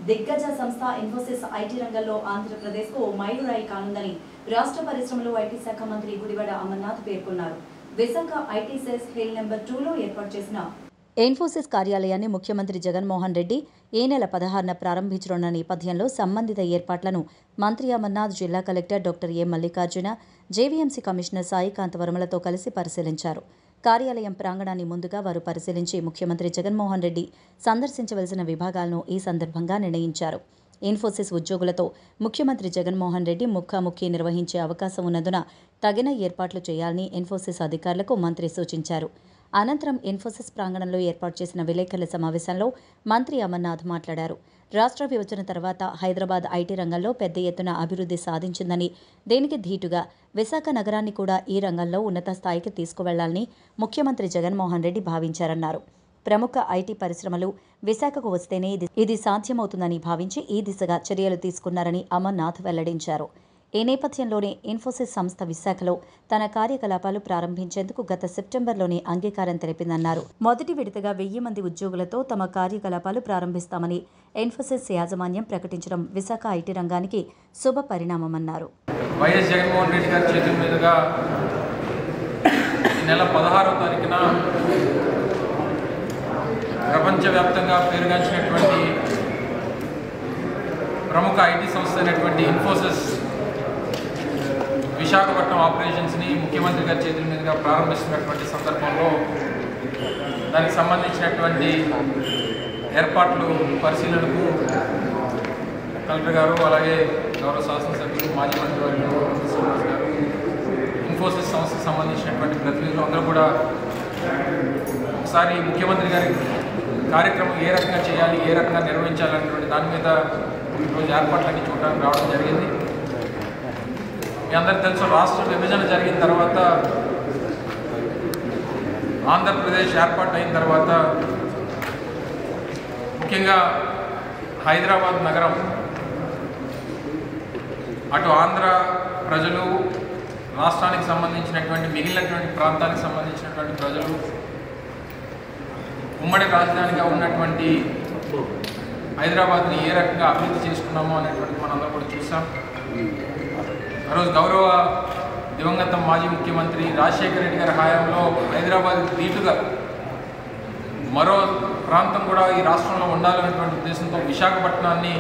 దిగ్గజ సంస్థ ఇన్ఫోసిస్ ఐటీ రంగంలో ఆంధ్రప్రదేశ్కు మైలురాయి కానుందని రాష్ట్ర పరిశ్రమలు ఐటీ శాఖ మంత్రి గుడివాడ అమర్నాథ్ పేర్కొన్నారు Visakha IT SEZ hill number టూలో ఏర్పాటు చేసిన ఇన్ఫోసిస్ కార్యాలయాన్ని ముఖ్యమంత్రి జగన్మోహన్ రెడ్డి ఈ నెల పదహారున ప్రారంభించనున్న నేపథ్యంలో సంబంధిత ఏర్పాట్లను మంత్రి అమర్నాథ్ జిల్లా collector doctor A Mallikarjuna JVMC commissioner Saikanth వర్మలతో కలిసి పరిశీలించారు కార్యాలయం ప్రాంగణాన్ని ముందుగా వారు పరిశీలించి ముఖ్యమంత్రి జగన్మోహన్ రెడ్డి సందర్శించవలసిన విభాగాలను ఈ సందర్భంగా నిర్ణయించారు ఇన్ఫోసిస్ ఉద్యోగులతో ముఖ్యమంత్రి జగన్మోహన్ రెడ్డి ముఖాముఖి నిర్వహించే అవకాశం ఉన్నందున తగిన ఏర్పాట్లు చేయాలని ఇన్ఫోసిస్ అధికారులకు మంత్రి సూచించారు అనంతరం ఇన్ఫోసిస్ ప్రాంగణంలో ఏర్పాటు చేసిన విలేకరుల సమావేశంలో మంత్రి అమర్నాథ్ మాట్లాడారు రాష్ట్ర విభజన తర్వాత హైదరాబాద్ ఐటీ రంగంలో పెద్ద ఎత్తున అభివృద్ధి సాధించిందని దీనికి ధీటుగా విశాఖ నగరాన్ని కూడా ఈ రంగంలో ఉన్నత స్థాయికి తీసుకువెళ్లాలని ముఖ్యమంత్రి జగన్మోహన్ రెడ్డి భావించారన్నారు ప్రముఖ ఐటీ పరిశ్రమలు విశాఖకు వస్తేనే ఇది ఇది సాధ్యమవుతుందని భావించి ఈ దిశగా చర్యలు తీసుకున్నారని అమర్నాథ్ వెల్లడించారు ఈ నేపథ్యంలోనే ఇన్ఫోసిస్ సంస్థ విశాఖలో తన కార్యకలాపాలు ప్రారంభించేందుకు గత సెప్టెంబర్లోనే అంగీకారం తెలిపిందన్నారు మొదటి విడతగా వెయ్యి మంది ఉద్యోగులతో తమ కార్యకలాపాలు ప్రారంభిస్తామని ఇన్ఫోసిస్ యాజమాన్యం ప్రకటించడం విశాఖ ఐటీ రంగానికి శుభ పరిణామమన్నారు వైఎస్ జగన్మోహన్ రెడ్డి గారి చేతుల మీదుగా ఈ నెల పదహారవ తారీఖున ప్రపంచవ్యాప్తంగా పేరుగాంచినటువంటి ప్రముఖ ఐటీ సంస్థ అయినటువంటి ఇన్ఫోసిస్ విశాఖపట్నం ఆపరేషన్స్ని ముఖ్యమంత్రి గారి చేతుల మీదుగా ప్రారంభిస్తున్నటువంటి సందర్భంలో దానికి సంబంధించినటువంటి ఏర్పాట్లు పరిశీలనకు కలెక్టర్ గారు అలాగే గౌరవ శాసనసభ్యులు మాజీ మంత్రి వర్యులు శ్రీనివాస్ గారు ఇన్ఫోసిస్ సంస్థకు సంబంధించినటువంటి ప్రతినిధులు అందరూ కూడా ఒకసారి ముఖ్యమంత్రి గారి కార్యక్రమం ఏ రకంగా చేయాలి ఏ రకంగా నిర్వహించాలనేటువంటి దాని మీద ఈరోజు ఏర్పాట్లన్నీ చూడడానికి రావడం జరిగింది మీ అందరికి తెలుసు రాష్ట్ర విభజన జరిగిన తర్వాత ఆంధ్రప్రదేశ్ ఏర్పాటు అయిన తర్వాత ముఖ్యంగా హైదరాబాద్ నగరం అటు ఆంధ్ర ప్రజలు రాష్ట్రానికి సంబంధించినటువంటి మిగిలినటువంటి ప్రాంతానికి సంబంధించినటువంటి ప్రజలు ఉమ్మడి రాజధానిగా ఉన్నటువంటి హైదరాబాద్ని ఏ రకంగా అభివృద్ధి చేసుకున్నామో అనేటువంటి మనందరం కూడా చూసాం ఆ రోజు గౌరవ దివంగత మాజీ ముఖ్యమంత్రి రాజశేఖర రెడ్డి గారి హయాంలో హైదరాబాద్ ధీటుగా మరో ప్రాంతం కూడా ఈ రాష్ట్రంలో ఉండాలనేటువంటి ఉద్దేశంతో విశాఖపట్నాన్ని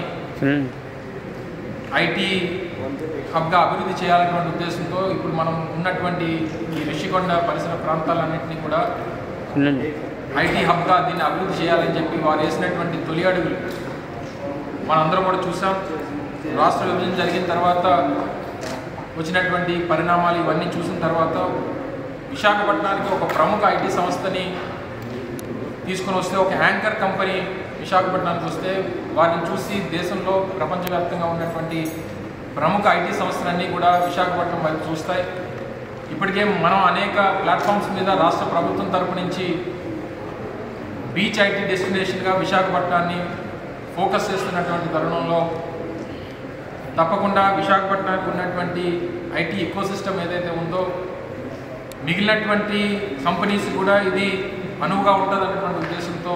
ఐటీ హబ్గా అభివృద్ధి చేయాలనేటువంటి ఉద్దేశంతో ఇప్పుడు మనం ఉన్నటువంటి ఈ రిషికొండ పరిసర ప్రాంతాలన్నింటినీ కూడా ఐటీ హబ్గా దీన్ని అభివృద్ధి చేయాలని చెప్పి వారు వేసినటువంటి తొలి అడుగులు మనందరం కూడా చూసాం రాష్ట్ర విభజన జరిగిన తర్వాత వచ్చినటువంటి పరిణామాలు ఇవన్నీ చూసిన తర్వాత విశాఖపట్నానికి ఒక ప్రముఖ ఐటీ సంస్థని తీసుకొని వస్తే ఒక యాంకర్ కంపెనీ విశాఖపట్నానికి వస్తే వారిని చూసి దేశంలో ప్రపంచవ్యాప్తంగా ఉన్నటువంటి ప్రముఖ ఐటీ సంస్థలన్నీ కూడా విశాఖపట్నం వైపు చూస్తాయి ఇప్పటికే మనం అనేక ప్లాట్ఫామ్స్ మీద రాష్ట్ర ప్రభుత్వం తరపు నుంచి బీచ్ ఐటీ డెస్టినేషన్గా విశాఖపట్నాన్ని ఫోకస్ చేస్తున్నటువంటి తరుణంలో తప్పకుండా విశాఖపట్నానికి ఉన్నటువంటి ఐటీ ఎకోసిస్టమ్ ఏదైతే ఉందో మిగిలినటువంటి కంపెనీస్ కూడా ఇది అనువుగా ఉంటుంది అన్నటువంటి ఉద్దేశంతో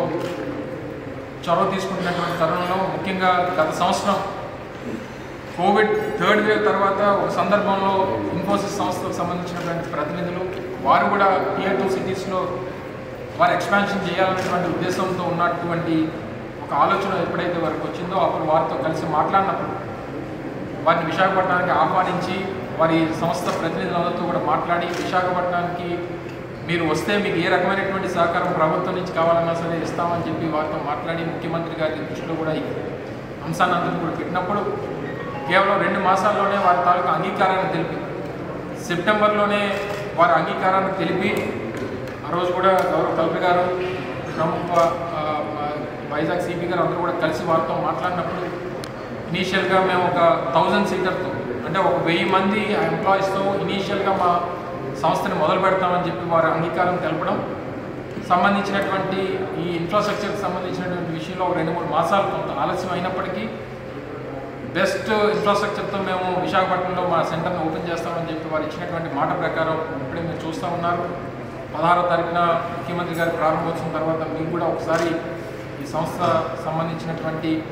చొరవ తీసుకుంటున్నటువంటి తరుణంలో ముఖ్యంగా గత సంవత్సరం కోవిడ్ థర్డ్ వేవ్ తర్వాత ఒక సందర్భంలో ఇన్ఫోసిస్ సంస్థకు సంబంధించినటువంటి ప్రతినిధులు వారు కూడా టియర్ టూ సిటీస్లో వారు ఎక్స్పాన్షన్ చేయాలనేటువంటి ఉద్దేశంతో ఉన్నటువంటి ఒక ఆలోచన ఎప్పుడైతే వరకు వచ్చిందో అప్పుడు వారితో కలిసి మాట్లాడినప్పుడు వారిని విశాఖపట్నానికి ఆహ్వానించి వారి సంస్థ ప్రతినిధులందరితో కూడా మాట్లాడి విశాఖపట్నానికి మీరు వస్తే మీకు ఏ రకమైనటువంటి సహకారం ప్రభుత్వం నుంచి కావాలన్నా సరే ఇస్తామని చెప్పి వారితో మాట్లాడి ముఖ్యమంత్రి గారి దృష్టిలో కూడా ఈ అంశాన్ని అందరినీ కూడా పెట్టినప్పుడు కేవలం రెండు మాసాల్లోనే వారి తాలూకు అంగీకారాన్ని తెలిపి సెప్టెంబర్లోనే వారి అంగీకారాన్ని తెలిపి ఆ రోజు కూడా గౌరవ కలెక్టర్ గారు ప్రముఖ ఆ, వైజాగ్ సిపి గారు అందరూ కూడా కలిసి వారితో మాట్లాడినప్పుడు ఇనీషియల్గా మేము ఒక థౌజండ్ సీటర్తో అంటే ఒక వెయ్యి మంది ఎంప్లాయీస్తో ఇనీషియల్గా మా సంస్థని మొదలు పెడతామని చెప్పి వారి అంగీకారం తెలపడం సంబంధించినటువంటి ఈ ఇన్ఫ్రాస్ట్రక్చర్కి సంబంధించినటువంటి విషయంలో ఒక రెండు మూడు మాసాలు కొంత ఆలస్యం అయినప్పటికీ బెస్ట్ ఇన్ఫ్రాస్ట్రక్చర్తో మేము విశాఖపట్నంలో మా సెంటర్ని ఓపెన్ చేస్తామని చెప్పి వారు ఇచ్చినటువంటి మాట ప్రకారం ఇప్పుడే మీరు చూస్తూ ఉన్నారు పదహారో తారీఖున ముఖ్యమంత్రి గారి ప్రారంభోత్సవం తర్వాత మీకు కూడా ఒకసారి ఈ సంస్థ సంబంధించినటువంటి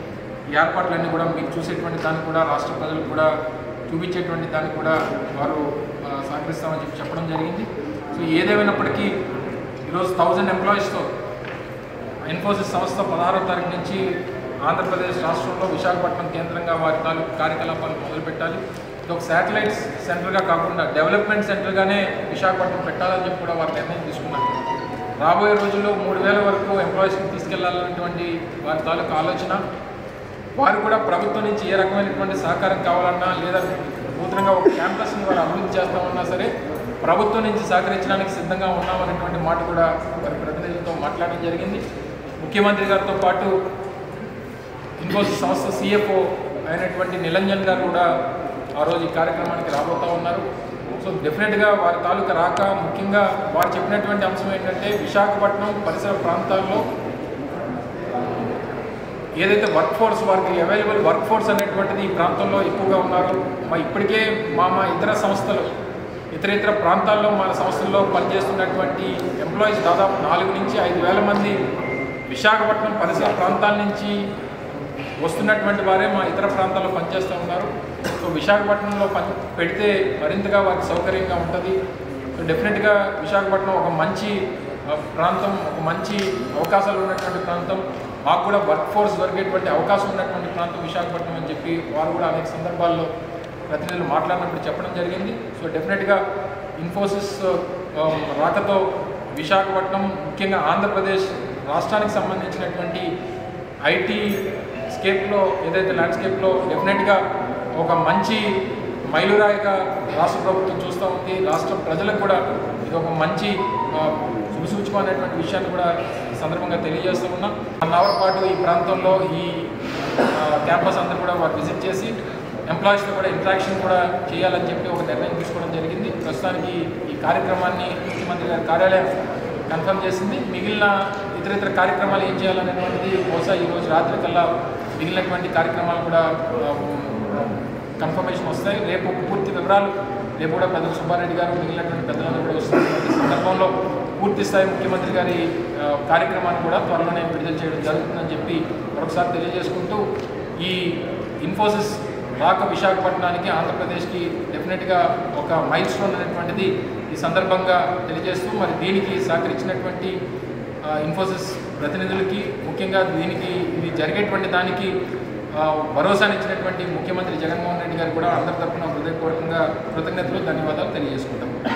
ఈ ఏర్పాట్లన్నీ కూడా మీరు చూసేటువంటి దానికి కూడా రాష్ట్ర ప్రజలకు కూడా చూపించేటువంటి దానికి కూడా వారు ఆ, సహకరిస్తామని చెప్పి చెప్పడం జరిగింది సో ఏదేమైనప్పటికీ ఈరోజు థౌజండ్ ఎంప్లాయీస్తో ఇన్ఫోసిస్ సంస్థ పదహారో తారీఖు నుంచి ఆంధ్రప్రదేశ్ రాష్ట్రంలో విశాఖపట్నం కేంద్రంగా వారి తాలూకు కార్యకలాపాలు మొదలుపెట్టాలి ఇది ఒక శాటిలైట్ సెంటర్గా కాకుండా డెవలప్మెంట్ సెంటర్గానే విశాఖపట్నం పెట్టాలని చెప్పి కూడా వారు నిర్ణయం తీసుకున్నారు రాబోయే రోజుల్లో మూడు వేల వరకు ఎంప్లాయీస్ని తీసుకెళ్లాలన్నటువంటి వారి తాలూకు ఆలోచన వారు కూడా ప్రభుత్వం నుంచి ఏ రకమైనటువంటి సహకారం కావాలన్నా లేదా నూతనంగా ఒక క్యాంపస్ని వారు అభివృద్ధి చేస్తామన్నా సరే ప్రభుత్వం నుంచి సహకరించడానికి సిద్ధంగా ఉన్నామనేటువంటి మాట కూడా వారి ప్రతినిధులతో మాట్లాడడం జరిగింది ముఖ్యమంత్రి గారితో పాటు ఇన్ఫోసిస్ సంస్థ సిఎఫ్ఓ అయినటువంటి నిరంజన్ గారు కూడా ఆ రోజు ఈ కార్యక్రమానికి రాబోతూ ఉన్నారు సో డెఫినెట్గా వారి తాలూకా రాక ముఖ్యంగా వారు చెప్పినటువంటి అంశం ఏంటంటే విశాఖపట్నం పరిసర ప్రాంతాల్లో ఏదైతే వర్క్ ఫోర్స్ వారికి అవైలబుల్ వర్క్ ఫోర్స్ అనేటువంటిది ఈ ప్రాంతంలో ఎక్కువగా ఉన్నారు మా ఇప్పటికే మా మా ఇతర సంస్థలు ఇతర ఇతర ప్రాంతాల్లో మన సంస్థల్లో పనిచేస్తున్నటువంటి ఎంప్లాయీస్ దాదాపు నాలుగు నుంచి ఐదు వేల మంది విశాఖపట్నం పరిసర ప్రాంతాల నుంచి వస్తున్నటువంటి వారే మా ఇతర ప్రాంతాల్లో పనిచేస్తూ ఉన్నారు సో విశాఖపట్నంలో పని పెడితే మరింతగా వారికి సౌకర్యంగా ఉంటుంది సో డెఫినెట్గా విశాఖపట్నం ఒక మంచి ఆ, ప్రాంతం ఒక మంచి అవకాశాలు ఉన్నటువంటి ప్రాంతం మాకు కూడా వర్క్ ఫోర్స్ దొరికేటువంటి అవకాశం ఉన్నటువంటి ప్రాంతం విశాఖపట్నం అని చెప్పి వారు కూడా అనేక సందర్భాల్లో ప్రతినిధులు మాట్లాడినప్పుడు చెప్పడం జరిగింది సో డెఫినెట్గా ఇన్ఫోసిస్ ఆ, రాకతో విశాఖపట్నం ముఖ్యంగా ఆంధ్రప్రదేశ్ రాష్ట్రానికి సంబంధించినటువంటి ఐటీ స్కేప్లో ఏదైతే ల్యాండ్స్కేప్లో డెఫినెట్గా ఒక మంచి మైలురాయిగా రాష్ట్ర ప్రభుత్వం చూస్తూ ఉంది రాష్ట్ర ప్రజలకు కూడా ఇది ఒక మంచి ఆ, శుభసూచకం అనేటువంటి విషయాన్ని కూడా ఈ సందర్భంగా తెలియజేస్తూ ఉన్నాం వన్ అవర్ పాటు ఈ ప్రాంతంలో ఈ ఆ, క్యాంపస్ అంతా కూడా వారు విజిట్ చేసి ఎంప్లాయీస్తో కూడా ఇంట్రాక్షన్ కూడా చేయాలని చెప్పి ఒక నిర్ణయం తీసుకోవడం జరిగింది ప్రస్తుతానికి ఈ కార్యక్రమాన్ని ముఖ్యమంత్రి గారి కార్యాలయం కన్ఫర్మ్ చేసింది మిగిలిన ఇతర ఇతర కార్యక్రమాలు ఏం చేయాలనేటువంటిది బహుశా ఈరోజు రాత్రి కల్లా మిగిలినటువంటి కార్యక్రమాలు కూడా ఆ, కన్ఫర్మేషన్ వస్తాయి రేపు పూర్తి వివరాలు రేపు కూడా పెద్ద సుబ్బారెడ్డి గారు మిగిలినటువంటి పెద్దలందరూ కూడా వస్తారు ఈ సందర్భంలో పూర్తి స్థాయి ముఖ్యమంత్రి గారి ఆ, కార్యక్రమాన్ని కూడా త్వరలోనే విడుదల చేయడం జరుగుతుందని చెప్పి మరొకసారి తెలియజేసుకుంటూ ఈ ఇన్ఫోసిస్ రాక విశాఖపట్నానికి ఆంధ్రప్రదేశ్కి డెఫినెట్గా ఒక మైల్ స్టోన్ అనేటువంటిది ఈ సందర్భంగా తెలియజేస్తూ మరి దీనికి సహకరించినటువంటి ఆ, ఇన్ఫోసిస్ ప్రతినిధులకి ముఖ్యంగా దీనికి ఇది జరిగేటువంటి దానికి ఆ, భరోసానిచ్చినటువంటి ముఖ్యమంత్రి జగన్మోహన్ రెడ్డి గారు కూడా అందరి తరఫున హృదయపూర్వకంగా కృతజ్ఞతలు ధన్యవాదాలు తెలియజేసుకుంటాం